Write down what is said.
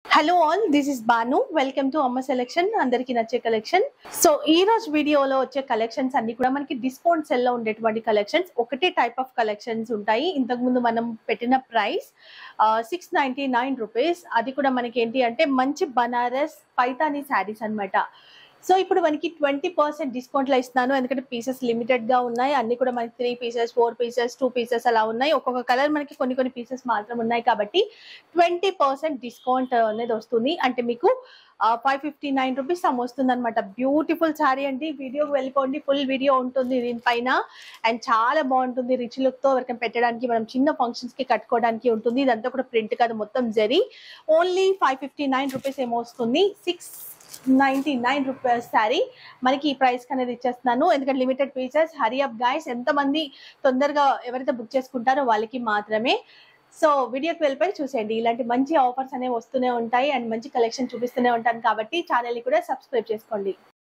hello all this is Banu welcome to Amma selection అందరికి నచ్చే collection so ఈ రోజు వీడియోలో వచ్చే కలెక్షన్స్ అన్ని కూడా మనకి డిస్కౌంట్ సెల్ లో ఉండేటువంటి కలెక్షన్స్ ఒకటే టైప్ ఆఫ్ కలెక్షన్స్ ఉంటాయి ఇంతకు ముందు మనం పెట్టిన price six ninety nine rupees అది కూడా మనకి ఏంటి అంటే మంచి బనారస్ పైతానీ శారీస్ అన్నమాట సో ఇప్పుడు మనకి ట్వంటీ పర్సెంట్ డిస్కౌంట్లో ఇస్తున్నాను ఎందుకంటే పీసెస్ లిమిటెడ్ గా ఉన్నాయి అన్ని కూడా మనకి three pieces four pieces two pieces అలా ఉన్నాయి ఒక్కొక్క కలర్ మనకి కొన్ని కొన్ని పీసెస్ మాత్రం ఉన్నాయి కాబట్టి ట్వంటీ పర్సెంట్ డిస్కౌంట్ అనేది వస్తుంది అంటే మీకు five fifty nine rupees sum వస్తుంది అనమాట బ్యూటిఫుల్ శారీ అండి వీడియోకి వెళ్ళిపోండి ఫుల్ వీడియో ఉంటుంది దీనిపైన అండ్ చాలా బాగుంటుంది రిచ్ లుక్ తో ఎవరికైనా పెట్టడానికి మనం చిన్న ఫంక్షన్స్ కి కట్టుకోవడానికి ఉంటుంది ఇదంతా కూడా ప్రింట్ కాదు మొత్తం zari only five fifty nine rupees ఏమో వస్తుంది six ninety nine rupees sari మనకి ఈ ప్రైస్ అనేది ఇచ్చేస్తున్నాను ఎందుకంటే limited pieces hurry up guys ఎంతమంది తొందరగా ఎవరైతే బుక్ చేసుకుంటారో వాళ్ళకి మాత్రమే సో వీడియోకి వెళ్ళిపోయి చూసేయండి ఇలాంటి మంచి ఆఫర్స్ అనేవి వస్తూనే ఉంటాయి అండ్ మంచి కలెక్షన్ చూపిస్తూనే ఉంటాను కాబట్టి ఛానల్ని కూడా సబ్స్క్రైబ్ చేసుకోండి